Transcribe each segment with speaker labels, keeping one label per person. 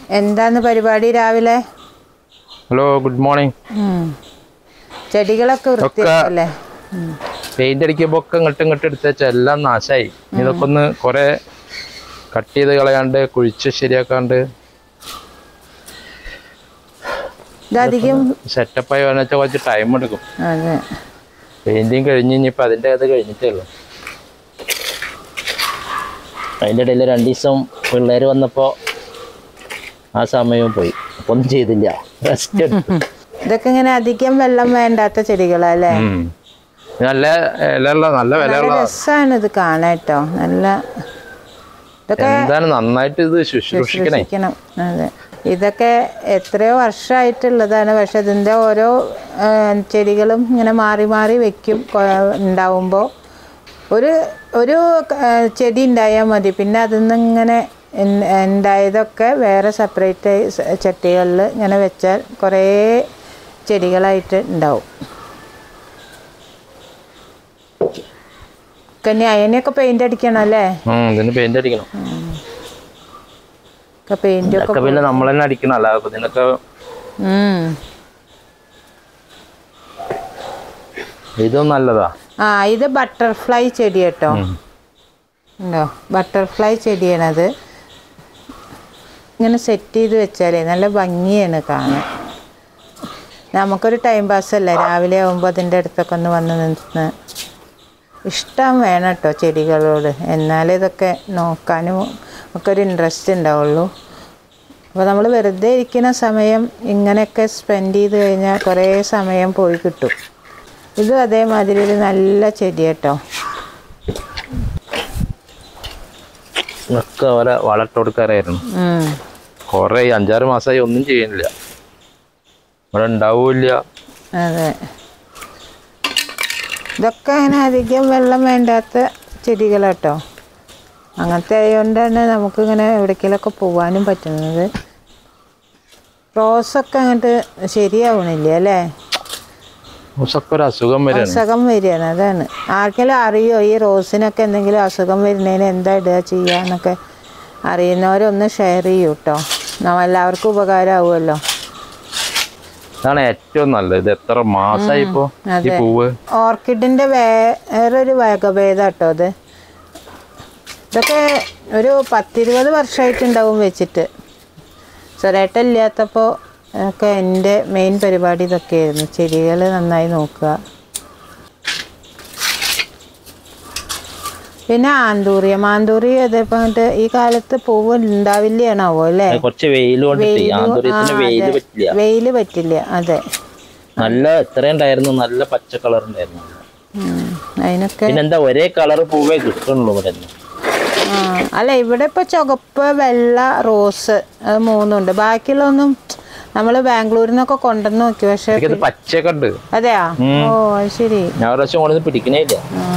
Speaker 1: എന്താന്ന് പരിപാടി രാവിലെ
Speaker 2: ഹലോ ഗുഡ് മോർണിംഗ്
Speaker 1: ഉം. ചെടികളൊക്കെ വൃത്തിയല്ലേ
Speaker 2: പെയിന്റ് അടിക്കുമ്പോ ഒക്കെ ഇങ്ങോട്ട് ഇങ്ങോട്ട് എടുത്തേച്ച എല്ലാം നാശായി ഇനി ഇതൊക്കെ ഒന്ന് കുറെ കട്ട് ചെയ്ത് കളയാണ്ട് കുഴിച്ച് ശരിയാക്കാണ്ട്
Speaker 1: ഇതധികം
Speaker 2: സെറ്റപ്പായി വന്നു വെച്ചാൽ കുറച്ച് ടൈം എടുക്കും
Speaker 1: അതെ
Speaker 2: പെയിന്റിങ് കഴിഞ്ഞ് ഇനിയിപ്പോൾ അതിൻ്റെ അത് കഴിഞ്ഞിട്ടേ ഉള്ളൂ അതിൻ്റെ ഇടയിൽ രണ്ട് ദിവസം പിള്ളേർ വന്നപ്പോൾ ആ സമയവും പോയി അപ്പൊ ഒന്നും ചെയ്തില്ല റെസ്റ്റ് എടുത്തു
Speaker 1: ഇതൊക്കെ ഇങ്ങനെ അധികം വെള്ളം വേണ്ടാത്ത ചെടികളല്ലേ
Speaker 2: ഉം. നല്ല വിലയുള്ള നല്ല
Speaker 1: നല്ല
Speaker 2: വിലയുള്ള
Speaker 1: രസമാണ് ഇത് കാണാട്ടോ നല്ല ഇതൊക്കെ
Speaker 2: എന്താണ് നന്നായിട്ട് ഇത് ശുശ്രൂഷിക്കണേ
Speaker 1: സൂക്ഷിക്കണം അതെ ഇതൊക്കെ എത്രയോ വർഷമായിട്ടുള്ളതാണ് പക്ഷെ ഇതിൻ്റെ ഓരോ ആ, ചെടികളും ഇങ്ങനെ മാറി മാറി വെക്കും ഉണ്ടാവുമ്പോൾ ഒരു ഒരു ആ, ചെടി ഉണ്ടായാൽ മതി പിന്നെ അതിൽ നിന്ന് ഇങ്ങനെ ഇൻ- ഉണ്ടായതൊക്കെ വേറെ സെപ്പറേറ്റ് ചട്ടികളിൽ ഇങ്ങനെ വെച്ചാൽ കുറേ ചെടികളായിട്ട് ഉണ്ടാവും കന്നി അതിനൊക്കെ പെയിന്റ് അടിക്കണം അല്ലേ
Speaker 2: ഉം, ഇതിന് പെയിന്റ് അടിക്കണം
Speaker 1: ഒക്കെ പെയിന്റ് ഒക്കെ
Speaker 2: ഇതൊക്കെ പിന്നെ നമ്മൾ തന്നെ അടിക്കണം അല്ലാതെ ഇപ്പൊ ഇതിനൊക്കെ
Speaker 1: ഉം.
Speaker 2: ഇതും നല്ലതാ
Speaker 1: ആ ഇത് ബട്ടർഫ്ലൈ ചെടി കേട്ടോ ഉണ്ടോ ബട്ടർഫ്ലൈ ചെടിയാണത് ഇങ്ങനെ സെറ്റ് ചെയ്ത് വെച്ചാലേ നല്ല ഭംഗിയാണ് കാണാൻ നമുക്കൊരു ടൈം പാസ് അല്ലേ രാവിലെ ആകുമ്പോൾ അതിൻ്റെ അടുത്തൊക്കെ ഒന്ന് വന്ന് നിന്ന് ഇഷ്ടം വേണം കേട്ടോ ചെടികളോട് എന്നാലേ ഇതൊക്കെ നോക്കാനും ഒക്കെ ഒരു ഇൻട്രസ്റ്റ് ഉണ്ടാവുള്ളൂ അപ്പോൾ നമ്മൾ വെറുതെ ഇരിക്കുന്ന സമയം ഇങ്ങനെയൊക്കെ സ്പെൻഡ് ചെയ്ത് കഴിഞ്ഞാൽ കുറേ സമയം പോയി കിട്ടും ഇതും അതേമാതിരി ഒരു നല്ല ചെടി കേട്ടോ
Speaker 2: ഒക്കെ അവരെ വളട്ട് കൊടുക്കാറായിരുന്നു
Speaker 1: ഉം.
Speaker 2: കൊറേ അഞ്ചാറ് മാസമായി ഒന്നും ചെയ്യുന്നില്ല ഇവിടെ ഉണ്ടാവൂല്ല
Speaker 1: അതെ ഇതൊക്കെ അങ്ങനെ അധികം വെള്ളം വേണ്ടാത്ത ചെടികളാട്ടോ അങ്ങനത്തെ ആയതുകൊണ്ടാണ് നമുക്കിങ്ങനെ എവിടേക്കെങ്കിലൊക്കെ പോകാനും പറ്റുന്നത് റോസൊക്കെ അങ്ങോട്ട് ശരിയാവണില്ല അല്ലേ
Speaker 2: ഒക്കെ ഒരു അസുഖം വരെയാണ്
Speaker 1: അസുഖം വരികയാണ് അതാണ് ആർക്കെങ്കിലും അറിയോ ഈ റോസിനൊക്കെ എന്തെങ്കിലും അസുഖം വരുന്നതിന് എന്താ ഇടുക ചെയ്യുക എന്നൊക്കെ അറിയുന്നവരൊന്ന് ഷെയർ ചെയ്യൂ കേട്ടോ നമ്മ എല്ലാവർക്കും ഉപകാരമാവുമല്ലോ
Speaker 2: ഇതാണ് ഏറ്റവും നല്ലത് ഇത് എത്ര മാസമായി ഇപ്പോ ഈ
Speaker 1: അതെ.
Speaker 2: പൂവ്
Speaker 1: ഓർക്കിഡിൻ്റെ വേറൊരു വകഭേദം കേട്ടോ ഇത് ഇതൊക്കെ ഒരു പത്തിരുപത് വർഷമായിട്ടുണ്ടാവും വെച്ചിട്ട് സ്വരേട്ട ഇല്ലാത്തപ്പോൾ ഒക്കെ എൻ്റെ മെയിൻ പരിപാടി ഇതൊക്കെയായിരുന്നു ചെടികൾ നന്നായി നോക്കുക പിന്നെ ആന്തൂറിയം ആന്തൂറിയം അതേപോലെ എന്നിട്ട് ഈ കാലത്ത് പൂവ് ഉണ്ടാവില്ലാണാവോ അല്ലേ
Speaker 2: കുറച്ച് വെയിൽ കൊണ്ടിട്ട് ആന്തൂര്യത്തിന് വെയിൽ പറ്റില്ല
Speaker 1: വെയിൽ പറ്റില്ല അതെ
Speaker 2: നല്ല എത്ര ഉണ്ടായിരുന്നു നല്ല പച്ച കളർ ഉണ്ടായിരുന്നു
Speaker 1: ഉം. അതിനൊക്കെ
Speaker 2: പിന്നെന്താ ഒരേ കളർ പൂവേ കിട്ടുള്ളൂ ഇവിടെ നിന്ന്.
Speaker 1: ആ, അല്ല ഇവിടെ ഇപ്പൊ ചുവപ്പ് വെള്ള റോസ് അത് മൂന്നുണ്ട് ബാക്കിയുള്ളതൊന്നും നമ്മൾ ബാംഗ്ലൂരിൽ നിന്നൊക്കെ കൊണ്ടുവന്ന് നോക്കി പക്ഷെ
Speaker 2: എനിക്കത് പച്ചയൊക്കെ ഉണ്ട്
Speaker 1: അതെയാ ഓ അത് ശരി
Speaker 2: ഞാൻ ഒരു പ്രാവശ്യം കൊണ്ടുവന്ന് പിടിക്കണേ ഇല്ല
Speaker 1: ആ.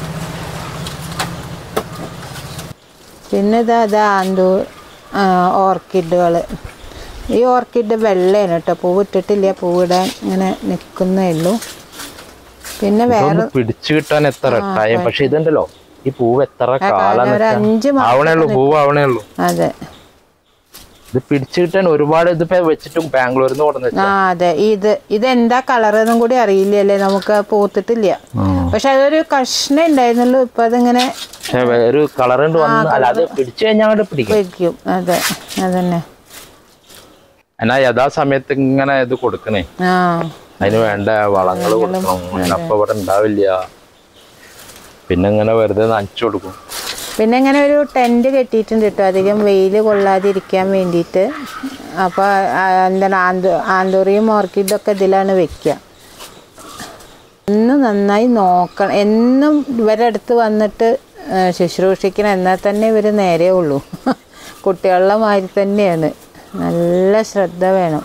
Speaker 1: പിന്നെ ഇതാ ഇതാ ആന്തൂ ഓർക്കിഡുകൾ ഈ ഓർക്കിഡ് വെള്ളയാണ് കേട്ടോ പൂവ് ഇട്ടിട്ടില്ല പൂവിടാൻ ഇങ്ങനെ നിൽക്കുന്നേ ഉള്ളൂ പിന്നെ വേറെ
Speaker 2: ഇതൊന്ന് പിടിച്ചു കിട്ടാൻ എത്ര ടൈം പക്ഷെ ഇതുണ്ടല്ലോ ഈ പൂവ് എത്ര കാലം
Speaker 1: ഒരു
Speaker 2: നിൽക്കാൻ?
Speaker 1: അഞ്ച് മാസം
Speaker 2: ആവണേ ഉള്ളൂ പൂവ് ആവണേ ഉള്ളൂ
Speaker 1: അതെ
Speaker 2: ഇത് പിടിച്ചു കിട്ടാൻ ഒരുപാട് ഇതിപ്പോ വെച്ചിട്ടും ബാംഗ്ലൂരിൽ നിന്ന് കൊണ്ടുവന്ന്
Speaker 1: ആ അതെ ഇത് ഇതെന്താ കളർ എന്നും കൂടി അറിയില്ലല്ലേ നമുക്ക് പൂത്തിട്ടില്ല പക്ഷെ അതൊരു കഷ്ണം ഉണ്ടായിരുന്നുള്ളൂ ഇപ്പൊ അതിങ്ങനെ
Speaker 2: പക്ഷെ ഒരു കളർ ഉണ്ട് വന്ന് അല്ല അത് പിടിച്ചു കഴിഞ്ഞാൽ അങ്ങോട്ട് പിടിക്കും
Speaker 1: വയ്ക്കും അതെ അതന്നെ
Speaker 2: എന്നാ യഥാസമയത്ത് ഇങ്ങനെ ഇത് കൊടുക്കണേ
Speaker 1: ആ
Speaker 2: അതിന് വേണ്ട വളങ്ങൾ കൊടുക്കണം അങ്ങനെ അപ്പൊ ഇവിടെ ഉണ്ടാവില്ല പിന്നെ ഇങ്ങനെ വെറുതെ നനച്ചു കൊടുക്കും
Speaker 1: പിന്നെ ഇങ്ങനെ ഒരു ടെന്റ് കെട്ടിയിട്ടുണ്ട് കേട്ടോ അധികം വെയിൽ കൊള്ളാതിരിക്കാൻ വേണ്ടിയിട്ട് അപ്പോൾ എന്താണ് ആന്തൂ ആന്തൂറിയും ഓർക്കിഡൊക്കെ ഇതിലാണ് വെക്കുക എന്നും നന്നായി നോക്കണം എന്നും ഇവരുടെ അടുത്ത് വന്നിട്ട് ആ, ശുശ്രൂഷിക്കണം എന്നാൽ തന്നെ ഇവർ നേരെ ഉള്ളൂ കുട്ടികളുടെ മാതിരി തന്നെയാണ് നല്ല ശ്രദ്ധ വേണം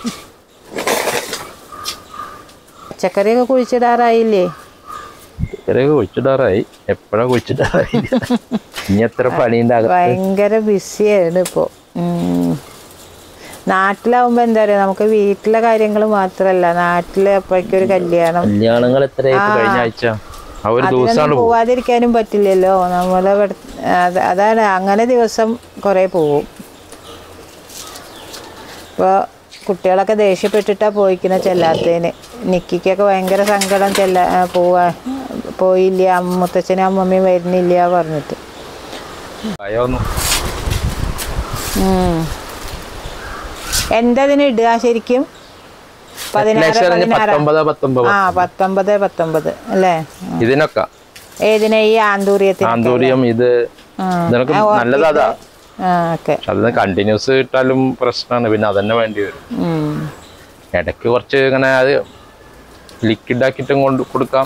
Speaker 1: പച്ചക്കറിയൊക്കെ കുഴിച്ചിടാറായില്ലേ
Speaker 2: ഇത്രയൊക്കെ കുഴിച്ചിടാറായി എപ്പോഴാ കുഴിച്ചിടാറായി ഇനി എത്ര പണിയുണ്ട് അകത്ത്
Speaker 1: ഭയങ്കര ബിസിയാണ് ഇപ്പോൾ നാട്ടിലാവുമ്പോൾ എന്താ പറയുക നമുക്ക് വീട്ടിലെ കാര്യങ്ങൾ മാത്രമല്ല നാട്ടിൽ അപ്പോഴേക്കും ഒരു കല്യാണം
Speaker 2: കല്യാണങ്ങൾ എത്രയായി ഇപ്പൊ കഴിഞ്ഞ ആഴ്ച ആ ഒരു ദിവസമാണ്
Speaker 1: അതിനൊന്നും പോവാതിരിക്കാനും പറ്റില്ലല്ലോ നമ്മൾ അതാണ് അങ്ങനെ ദിവസം കുറേ പോവും ഇപ്പോൾ കുട്ടികളൊക്കെ ദേഷ്യപ്പെട്ടിട്ടാ പോയിക്കുന്ന ചെല്ലാത്തതിന് നിക്കിക്കൊക്കെ ഭയങ്കര സങ്കടം ചെല്ല ആ, പോവാ പോയില്ല അമ്മ- മുത്തച്ഛനും അമ്മമ്മയും വരുന്നില്ല പറഞ്ഞിട്ട്
Speaker 2: ഭയമൊന്നും
Speaker 1: ഉം. എന്താ ഇതിന് ഇടുക ശരിക്കും പതിനാറ്
Speaker 2: ലക്ഷം
Speaker 1: പതിനാറ്
Speaker 2: പത്തൊമ്പത് പത്തൊമ്പത്
Speaker 1: ആ പത്തൊമ്പത് പത്തൊമ്പത് അല്ലേ
Speaker 2: ഇതിനൊക്കെ
Speaker 1: ഏതിനെ ഈ ആന്തൂര്യത്തിന്
Speaker 2: ആന്തൂര്യം ഇത്
Speaker 1: ആ.
Speaker 2: ഇതിനൊക്കെ
Speaker 1: ആ,
Speaker 2: നല്ലതാ അതാ
Speaker 1: ആ ഓക്കെ
Speaker 2: പക്ഷെ അതിന് കണ്ടിന്യൂസ് ഇട്ടാലും പ്രശ്നമാണ് പിന്നെ അതന്നെ വേണ്ടി വരും ഇടയ്ക്ക് കുറച്ച് ഇങ്ങനെ അത് ലിക്വിഡ് ആക്കിയിട്ടും കൊണ്ട് കൊടുക്കാം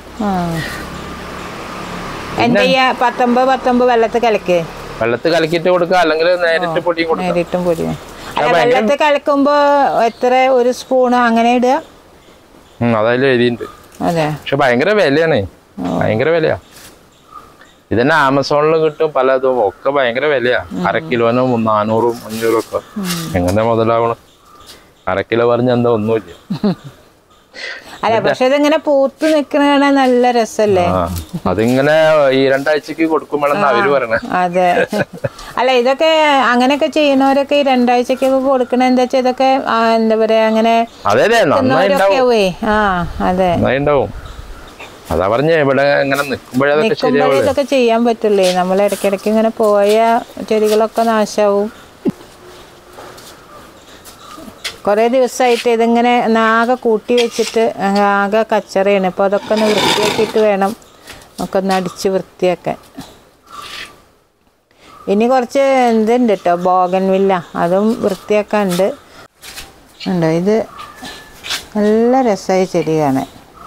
Speaker 1: എന്താ ചെയ്യാ പത്തൊമ്പത് പത്തൊമ്പത് വെള്ളത്തിൽ കലക്ക്
Speaker 2: വെള്ളത്തിൽ കലക്കിയിട്ട് കൊടുക്കാം അല്ലെങ്കിൽ നേരിട്ട് പൊടിയും കൊടുക്കാം
Speaker 1: നേരിട്ടും പൊടി അല്ല വെള്ളത്തിൽ കലക്കുമ്പോ എത്ര ഒരു സ്പൂൺ അങ്ങനെ ഇടുക
Speaker 2: ഉം, അതിൽ എഴുതിയിട്ടുണ്ട്
Speaker 1: അതെ
Speaker 2: പക്ഷെ ഭയങ്കര വിലയാണ് ഭയങ്കര വിലയാ ഇതന്നെ ആമസോണിൽ കിട്ടും പലതും ഒക്കെ ഭയങ്കര വിലയാ അര കിലോന് മു- നാനൂറും അഞ്ഞൂറും ഒക്കെ എങ്ങനെ മുതലാവണം അര കിലോ പറഞ്ഞ എന്താ ഒന്നുമില്ല
Speaker 1: അല്ല പക്ഷെ ഇതിങ്ങനെ പൂത്ത് നിക്കണ കാണാൻ നല്ല രസല്ലേ
Speaker 2: ആ അതിങ്ങനെ ഈ രണ്ടാഴ്ചക്ക് കൊടുക്കുമ്പോഴെന്ന് അവര് പറയണേ
Speaker 1: അതെ അല്ല ഇതൊക്കെ അങ്ങനെയൊക്കെ ചെയ്യുന്നവരൊക്കെ ഈ രണ്ടാഴ്ചക്കൊക്കെ കൊടുക്കണ എന്താ വെച്ചാൽ ഇതൊക്കെ ആ, എന്താ പറയാ അങ്ങനെ
Speaker 2: അതെ അതെ നന്നായി ഉണ്ടാവും
Speaker 1: ുന്നവരൊക്കെ ആ അതെ
Speaker 2: നന്നായി ഉണ്ടാവും അതാ പറഞ്ഞ ഇവിടെ ഇങ്ങനെ നിക്കുമ്പോഴതൊക്കെ
Speaker 1: നിൽക്കുമ്പോഴേ
Speaker 2: ശരിയാവുള്ളൂ
Speaker 1: ഇതൊക്കെ ചെയ്യാൻ പറ്റുള്ളേ നമ്മൾ ഇടയ്ക്കിടയ്ക്ക് ഇങ്ങനെ പോയ ചെടികളൊക്കെ നാശാവും കുറേ ദിവസമായിട്ട് ഇതിങ്ങനെ ആകെ കൂട്ടി വെച്ചിട്ട് ആകെ കച്ചറയാണ് അപ്പോൾ അതൊക്കെ ഒന്ന് വൃത്തിയാക്കിയിട്ട് വേണം ഒക്കെ ഒന്ന് അടിച്ച് വൃത്തിയാക്കാൻ ഇനി കുറച്ച് എന്തുണ്ട് കേട്ടോ ബോഗൻവില്ല അതും വൃത്തിയാക്കാനുണ്ട് ഉണ്ടോ ഇത് നല്ല രസമായി ചെടി കാണാൻ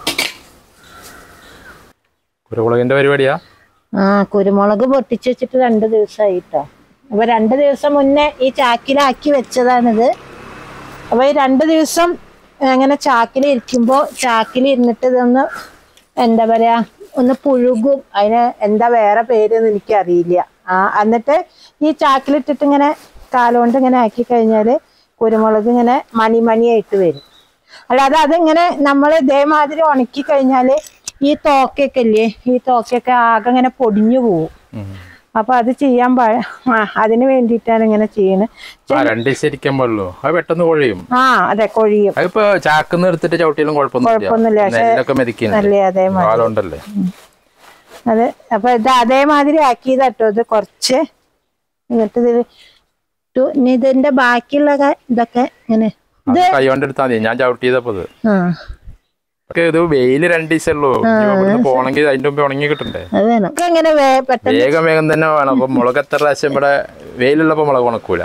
Speaker 2: കുരുമുളകിന്റെ പരിപാടിയാ
Speaker 1: ആ കുരുമുളക് പൊട്ടിച്ച് വെച്ചിട്ട് രണ്ട് ദിവസമായിട്ടോ അപ്പൊ രണ്ട് ദിവസം മുന്നേ ഈ ചാക്കിലാക്കി വെച്ചതാണിത് അപ്പൊ ഈ രണ്ട് ദിവസം അങ്ങനെ ചാക്കിൽ ഇരിക്കുമ്പോൾ ചാക്കിൽ ഇരുന്നിട്ട് ഇതൊന്ന് എന്താ പറയാ ഒന്ന് പുഴുകും അതിന് എന്താ വേറെ പേരെന്ന് എനിക്കറിയില്ല ആ എന്നിട്ട് ഈ ചാക്കിലിട്ടിട്ട് ഇങ്ങനെ കാലുകൊണ്ട് ഇങ്ങനെ ആക്കി കഴിഞ്ഞാൽ കുരുമുളക് ഇങ്ങനെ മണി മണിയായിട്ട് വരും അല്ലാതെ അതിങ്ങനെ നമ്മൾ ഇതേമാതിരി ഉണക്കി കഴിഞ്ഞാൽ ഈ തോക്കൊക്കെ ഇല്ലേ ഈ തോക്കൊക്കെ ആകെ ഇങ്ങനെ പൊടിഞ്ഞു പോവും അപ്പൊ അത് ചെയ്യാൻ പാ ആ, അതിന് വേണ്ടിയിട്ടാണ് ഇങ്ങനെ ചെയ്യുന്നത്
Speaker 2: ആ രണ്ട് ദിവസം ഇരിക്കാൻ പാടുള്ളൂ അത് പെട്ടെന്ന് കൊഴിയും
Speaker 1: ആ അതെ കൊഴിയും
Speaker 2: അതിപ്പോ ചാക്കുന്ന് എടുത്തിട്ട് ചവിട്ടിയാലും
Speaker 1: കുഴപ്പമൊന്നുമില്ല,
Speaker 2: കുഴപ്പമൊന്നുമില്ല
Speaker 1: പക്ഷേ
Speaker 2: നെല്ലൊക്കെ മെതിക്കുന്നുണ്ട്
Speaker 1: അല്ലേ അതേമാതിരി
Speaker 2: കാലുണ്ടല്ലേ
Speaker 1: അതെ അപ്പൊ ഇത് അതേമാതിരി ആക്കിയതാട്ടോ ഇത് കുറച്ച് എന്നിട്ട് ഇത് ഇട്ടു. ഇനി ഇതിന്റെ ബാക്കിയുള്ള ക- ഇതൊക്കെ ഇങ്ങനെ
Speaker 2: അത് കൈ കൊണ്ട് എടുത്താൽ മതി ഞാൻ ചവിട്ടിയതപ്പോ ഇത്
Speaker 1: ആ
Speaker 2: ഒക്കെ ഇത് വെയില് രണ്ട് ദിവസം ഉള്ളൂ ഇനി ഇവിടുന്ന് പോണെങ്കിൽ അതിന്റെ മുമ്പ് ഉണങ്ങി കിട്ടണ്ടേ
Speaker 1: അത് വേണം ഒക്കെ ഇങ്ങനെ വേ പെട്ടെന്ന്
Speaker 2: വേഗം വേഗം തന്നെ വേണം അപ്പൊ മുളക് എത്ര പ്രാവശ്യം ഇവിടെ വെയിലുള്ളപ്പോ മുളക് ഉണക്കൂല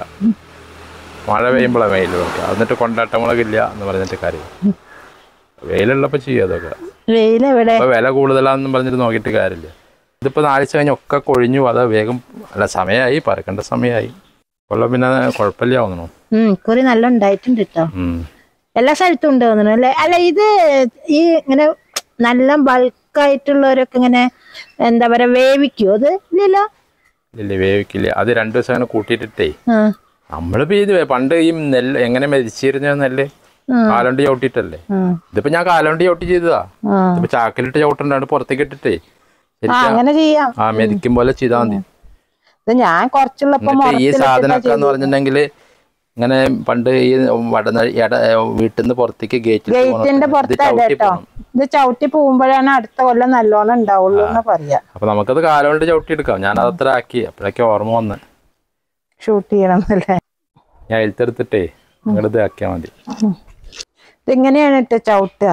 Speaker 2: മഴ പെയ്യുമ്പോഴാണ് വെയിൽ ഉണക്കുക എന്നിട്ട് കൊണ്ടാട്ട മുളകില്ല എന്ന് പറഞ്ഞിട്ട് കാര്യം വെയിലുള്ളപ്പോ ചെയ്യും അതൊക്കെ
Speaker 1: വെയിലെവിടെ
Speaker 2: അപ്പൊ വില കൂടുതലാണെന്ന് പറഞ്ഞിട്ട് നോക്കിയിട്ട് കാര്യമില്ല ഇതിപ്പോ നാഴ്ച കഴിഞ്ഞ് ഒക്കെ കൊഴിഞ്ഞു അത് വേഗം അല്ല സമയമായി പറക്കേണ്ട സമയമായി കൊല്ലം പിന്നെ കുഴപ്പമില്ല തോന്നുന്നു
Speaker 1: ഉം കുറി നല്ല ഉണ്ടായിട്ടുണ്ട് കേട്ടോ
Speaker 2: ഉം.
Speaker 1: എല്ലാ സ്ഥലത്തും ഉണ്ട് തോന്നുന്നു അല്ലേ അല്ല ഇത് ഈ ഇങ്ങനെ നല്ല ബൾക്കായിട്ടുള്ളവരൊക്കെ ഇങ്ങനെ എന്താ പറയാ വേവിക്കുമോ അത് ഇല്ലല്ലോ
Speaker 2: ഇല്ല വേവിക്കില്ല അത് രണ്ടു ദിവസം അങ്ങനെ കൂട്ടിയിട്ടിട്ടേ
Speaker 1: ആ
Speaker 2: നമ്മളിപ്പോ ഇത് പണ്ട് ഈ നെല്ല് എങ്ങനെ മെതിച്ചിരുന്ന നെല്ല് കാലോണ്ട് ചവിട്ടിയിട്ടല്ലേ
Speaker 1: ആ,
Speaker 2: ഇതിപ്പോ ഞാൻ കാലോണ്ട് ചവിട്ടി ചെയ്തതാ
Speaker 1: ആ
Speaker 2: ഇതിപ്പോ ചാക്കിലിട്ട് ചവിട്ടണ്ടാണ് പുറത്തേക്ക് ഇട്ടിട്ടേ
Speaker 1: ആ,
Speaker 2: ശരിക്കും
Speaker 1: അങ്ങനെ ചെയ്യാം
Speaker 2: ആ മെതിക്കും പോലെ ചെയ്താൽ മതി
Speaker 1: ഇത് ഞാൻ കുറച്ചുള്ളപ്പോ
Speaker 2: എന്നിട്ട് ഈ സാധനമൊക്കെ എന്ന് പറഞ്ഞിട്ടുണ്ടെങ്കിൽ ഇങ്ങനെ പണ്ട് ഈ വടന ഇട വീട്ടിൽ നിന്ന് പുറത്തേക്ക് ഗേറ്റിൽ
Speaker 1: ഗേറ്റിന്റെ പുറത്താണ് കേട്ടോ ഇത് ചവിട്ടി പോകുമ്പോഴാണ് അടുത്ത കൊല്ലം നല്ലോണം ഉണ്ടാവുള്ളൂ എന്ന് പറയാ
Speaker 2: അപ്പൊ നമുക്കത് കാലോണ്ട് ചവിട്ടി എടുക്കാം ഞാൻ അതത്ര ആക്കി അപ്പോഴൊക്കെ ഓർമ്മ വന്ന്
Speaker 1: ഷൂട്ട് ചെയ്യണം എന്നല്ലേ
Speaker 2: ഞാൻ എഴുത്തെടുത്തിട്ടേ നിങ്ങളിത് ആക്കിയാൽ മതി
Speaker 1: ഇതിങ്ങനെയാണ് ഇട്ട് ചവിട്ടുക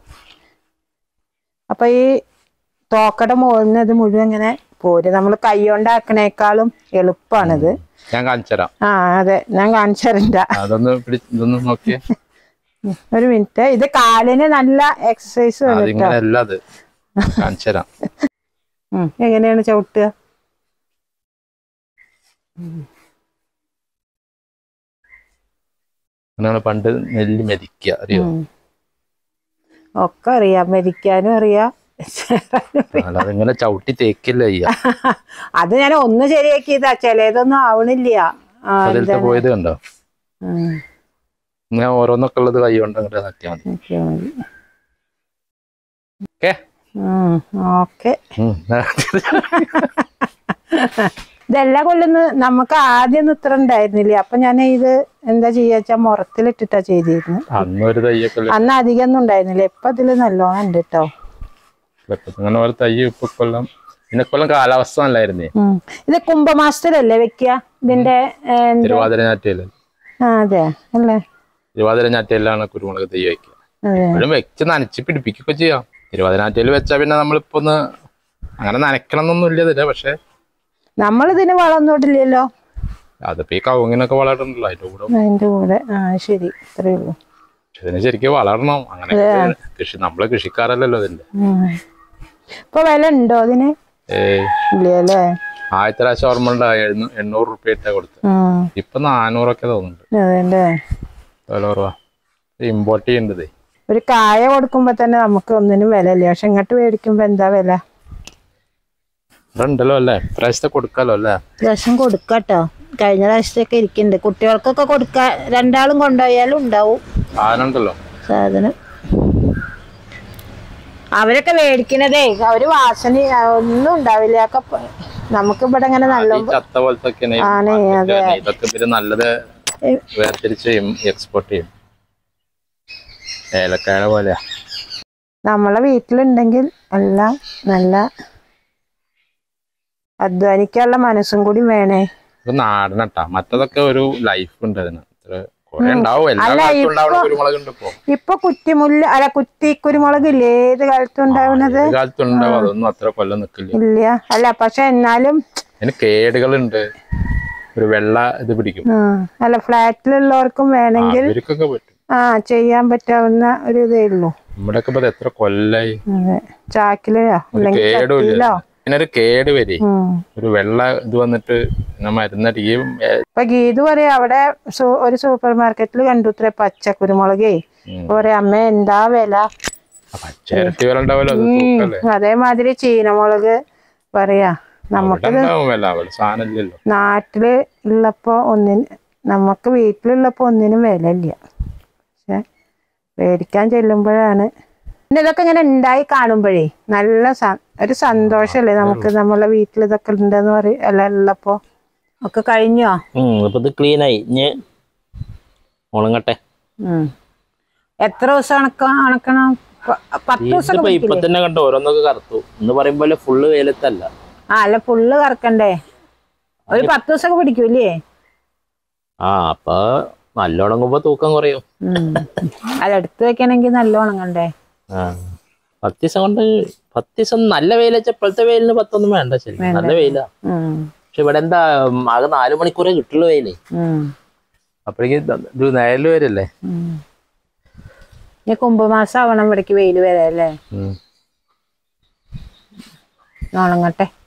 Speaker 1: അപ്പൊ ഈ തോക്കട മുകളിൽ ഇത് മുഴുവൻ ഇങ്ങനെ പോരും നമ്മൾ കൈകൊണ്ടാക്കണേക്കാളും എളുപ്പമാണിത്
Speaker 2: ഞാൻ കാണിച്ചു തരാം
Speaker 1: ആ അതെ ഞാൻ കാണിച്ചു തരണ്ട
Speaker 2: അതൊന്ന് പിടി ഇതൊന്ന് നോക്കിയേ
Speaker 1: ഒരു മിനിറ്റ് ഇത് കാലിന് നല്ല എക്സസൈസ് വേണം കേട്ടോ
Speaker 2: അതിങ്ങനെ അല്ല അത് കാണിച്ചു തരാം
Speaker 1: ഉം. എങ്ങനെയാണ് ചവിട്ടുക
Speaker 2: അങ്ങനെയാണ് പണ്ട് നെല്ല് മെതിക്കുക അറിയോ
Speaker 1: ഉം. ഒക്കെ അറിയാം മരിക്കാനും അറിയാം
Speaker 2: അല്ലാതെ ഇങ്ങനെ ചവിട്ടി തേക്കില്ല ചെയ്യാ
Speaker 1: അത് ഞാൻ ഒന്ന് ശരിയാക്കിയതാ ചിലതൊന്നും ആവണില്ല ആ,
Speaker 2: അതിലത്തെ പോയത് കണ്ടോ
Speaker 1: ഉം.
Speaker 2: ഇങ്ങനെ ഓരോന്നൊക്കെ ഉള്ളത് കൈ കൊണ്ട് അങ്ങോട്ട് ആക്കിയാൽ മതി
Speaker 1: ഓക്കേ മതി.
Speaker 2: ഓക്കെ
Speaker 1: ഉം, ഓക്കെ ഇതെല്ലാ കൊല്ലൊന്ന് നമുക്ക് ആദ്യം ഒന്നും ഇത്ര ഉണ്ടായിരുന്നില്ലേ അപ്പൊ ഞാൻ ഇത് എന്താ ചെയ്യാച്ചാ മുറത്തിലിട്ടിട്ടാ ചെയ്തിരുന്നു
Speaker 2: അന്നൊരു തയ്യൊക്കെ
Speaker 1: അന്ന് അധികം ഒന്നും ഉണ്ടായിരുന്നില്ല ഇപ്പൊ ഇതില് നല്ലോണം ഉണ്ട് കേട്ടോ
Speaker 2: അങ്ങനെ പോലെ തൈ ഇപ്പൊ കൊല്ലം പിന്നെ കൊല്ലം കാലാവസ്ഥ നല്ലായിരുന്നേ
Speaker 1: ഉം. ഇത് കുംഭമാസത്തിലല്ലേ വെക്കുക ഇതിന്റെ ഏ, എന്ത്-
Speaker 2: തിരുവാതിര ഞാറ്റയില്
Speaker 1: ആ അതെ അല്ലേ
Speaker 2: തിരുവാതിര ഞാറ്റയിലാണ് കുരുമുളക് തൈ വയ്ക്കുക
Speaker 1: അതെ
Speaker 2: എപ്പോഴും വെച്ച് നനച്ച് പിടിപ്പിക്കുകയൊക്കെ ചെയ്യാം തിരുവാതിര ഞാറ്റയിൽ വെച്ചാൽ പിന്നെ നമ്മളിപ്പോ ഒന്ന് അങ്ങനെ നനക്കണം എന്നൊന്നും ഇല്ല ഇതില്ല പക്ഷെ
Speaker 1: നമ്മൾ ഇതിന് വളമൊന്നും ഇടില്ലല്ലോ
Speaker 2: അതിപ്പോ ഈ കവുങ്ങിനൊക്കെ വളരുന്നുണ്ടല്ലോ അതിന്റെ കൂടെ
Speaker 1: അതിന്റെ കൂടെ ആ ശരി ഇത്രയേ ഉള്ളൂ
Speaker 2: പക്ഷെ ഇതിന് ശരിക്കും വളരണം അങ്ങനെ കൃഷി നമ്മള് കൃഷിക്കാരല്ലല്ലോ ഇതിന്റെ
Speaker 1: ഉം. ഇപ്പൊ വില ഉണ്ടോ അതിന്
Speaker 2: ഏയ്
Speaker 1: ഇല്ല അല്ലേ
Speaker 2: ആദ്യത്തെ പ്രാവശ്യം ഓർമ്മ ഉണ്ട് എഴുന്നൂ എണ്ണൂറ് റുപ്യ ഇട്ടാ കൊടുത്തത്
Speaker 1: ഉം.
Speaker 2: ഇപ്പൊ നാനൂറൊക്കെ തോന്നുന്നുണ്ട്
Speaker 1: അതെല്ലേ
Speaker 2: വില കുറവാ ഇമ്പോർട്ട് ചെയ്യേണ്ടതേ
Speaker 1: ഒരു കായ കൊടുക്കുമ്പോ തന്നെ നമുക്ക് ഒന്നിനും വില ഇല്ല പക്ഷെ ഇങ്ങോട്ട് മേടിക്കുമ്പോ എന്താ വില
Speaker 2: ഇവിടെ ഉണ്ടല്ലോ അല്ലേ പ്രാവശ്യത്തെ കൊടുക്കാലോ അല്ലേ
Speaker 1: പ്രാവശ്യം കൊടുക്കാട്ടോ കഴിഞ്ഞ പ്രാവശ്യത്തൊക്കെ ഇരിക്കുന്നുണ്ട് കുട്ടികൾക്കൊക്കെ കൊടുക്കാ രണ്ടാളും കൊണ്ടുപോയാലും ഉണ്ടാവും
Speaker 2: സാധനം ഉണ്ടല്ലോ
Speaker 1: സാധനം അവരൊക്കെ മേടിക്കണതേ അവര് വാസന ഒന്നും ഉണ്ടാവില്ല ഒക്കെ പ- നമുക്ക് ഇവിടെ ഇങ്ങനെ നല്ല
Speaker 2: ഈ ചത്ത പോലത്തെ ഒക്കെ ഇങ്ങനെ ഈ
Speaker 1: ആണ്,
Speaker 2: market ല് ഇതൊക്കെ പിന്നെ നല്ലത് വേർതിരിച്ച് ചെയ്യും എക്സ്പോർട്ട് ചെയ്യും ഏലക്കായ പോലെയാ
Speaker 1: നമ്മളെ വീട്ടിലുണ്ടെങ്കിൽ എല്ലാം നല്ല അധ്വാനിക്കാനുള്ള മനസ്സും കൂടി വേണേ
Speaker 2: ഇത് നാടനട്ടാ മറ്റതൊക്കെ ഒരു ലൈഫ് ഉണ്ട് അതിന് ഇത്ര കുറെ ഉണ്ടാവും എല്ലാ
Speaker 1: അല്ല,
Speaker 2: കാലത്തും
Speaker 1: ഇപ്പൊ-
Speaker 2: ഉണ്ടാവുന്ന കുരുമുളക് ഉണ്ട് ഇപ്പൊ
Speaker 1: ഇപ്പൊ കുറ്റിമുല്ല അല്ല കുറ്റി കുരുമുളക് ഇല്ലേ ഏത് കാലത്തും ഉണ്ടാവുന്നത്
Speaker 2: ഏത് കാലത്തും ഉണ്ടാവും അതൊന്നും അത്ര കൊല്ലം നിക്കില്ല
Speaker 1: ഇല്ല അല്ല പക്ഷെ എന്നാലും
Speaker 2: അതിന് കേടുകളുണ്ട് ഒരു വെള്ള ഇത് പിടിക്കും
Speaker 1: ഉം, അല്ല ഫ്ലാറ്റിലുള്ളവർക്കും വേണമെങ്കിൽ
Speaker 2: അവർക്കൊക്കെ പറ്റും
Speaker 1: ആ ചെയ്യാൻ പറ്റാവുന്ന ഒരു ഇതേ ഉള്ളൂ
Speaker 2: നമ്മുടെയൊക്കെ ഇപ്പൊ ഇത് എത്ര കൊല്ലായി
Speaker 1: അതെ ചാക്കിലോ അല്ലെങ്കിൽ
Speaker 2: കേടുമില്ല
Speaker 1: ചട്ടിയിലോ
Speaker 2: ഇതിനൊരു കേട് വരെ
Speaker 1: ഉം.
Speaker 2: ഒരു വെള്ള ഇത് വന്നിട്ട് പിന്നെ മരുന്നടിക്കുകയും ഏ,
Speaker 1: ഇപ്പൊ ഗീത് പറയാ അവിടെ സൂ- ഒരു സൂപ്പർ മാർക്കറ്റിൽ കണ്ടു ഇത്ര പച്ച കുരുമുളകേ
Speaker 2: ഉം.
Speaker 1: പറയാ അമ്മ എന്താ വില
Speaker 2: പച്ച ഇരട്ടി വില ഉണ്ടാവല്ലോ അത് തൂക്കല്ലേ
Speaker 1: അതേമാതിരി ചീനമുളക് പറയാ നമുക്ക്
Speaker 2: അവിടെ ഉണ്ടാവും വില അവിടെ സാധനം ഇല്ലല്ലോ
Speaker 1: നാട്ടില് ഉള്ളപ്പോ ഒന്നിന് നമുക്ക് വീട്ടിലുള്ളപ്പോ ഒന്നിനും വില ഇല്ല പക്ഷെ മേടിക്കാൻ ചെല്ലുമ്പോഴാണ് പിന്നെ ഇതൊക്കെ ഇങ്ങനെ ഉണ്ടായി കാണുമ്പോഴേ നല്ല സ- ഒരു സന്തോഷല്ലേ നമുക്ക് നമ്മളെ വീട്ടിൽ ഇതൊക്കെ ഉണ്ടെന്ന് പറയും അല്ല ഉള്ളപ്പോ ഒക്കെ കഴിഞ്ഞോ
Speaker 3: അപ്പൊ ഇത് ക്ലീൻ ആയി ഇനി ഉണങ്ങട്ടെ
Speaker 1: ഉം. എത്ര ദിവസം ഉണക്ക ഉണക്കണം പ- പത്ത് ദിവസം
Speaker 3: ഇതിപ്പോ ഇപ്പൊ തന്നെ കണ്ടോ ഓരോന്നൊക്കെ കറുത്തു എന്ന് പറയുമ്പോലെ ഫുള്ള് വെയിലത്തല്ല
Speaker 1: ആ അല്ല ഫുള്ള് കറക്കണ്ടേ ഒരു പത്ത് ദിവസമൊക്കെ പിടിക്കൂലേ
Speaker 3: ആ അപ്പൊ നല്ല ഉണങ്ങുമ്പോ തൂക്കം കുറയും
Speaker 1: ഉം. അല്ല എടുത്തു വെക്കണമെങ്കിൽ നല്ല ഉണങ്ങണ്ടേ
Speaker 3: ആ പത്ത് ദിവസം കൊണ്ട് പത്ത് ദിവസം നല്ല വെയിൽ വെച്ചാൽ ഇപ്പോഴത്തെ വെയിലിന് പത്തൊന്നും വേണ്ട ശരി നല്ല വെയിലാ
Speaker 1: ഉം.
Speaker 3: പക്ഷെ ഇവിടെ എന്താ ഉം, ആകെ നാലു മണിക്കൂറേ കിട്ടുള്ളൂ വെയില്
Speaker 1: ഉം.
Speaker 2: അപ്പോഴേക്ക് ഇത് നേരിൽ വരല്ലേ
Speaker 1: ഉം. ഇനി കുംഭമാസം ആവണം ഇവിടേക്ക് വെയിൽ വരാം അല്ലേ
Speaker 2: ഉം.
Speaker 1: ഉണങ്ങട്ടെ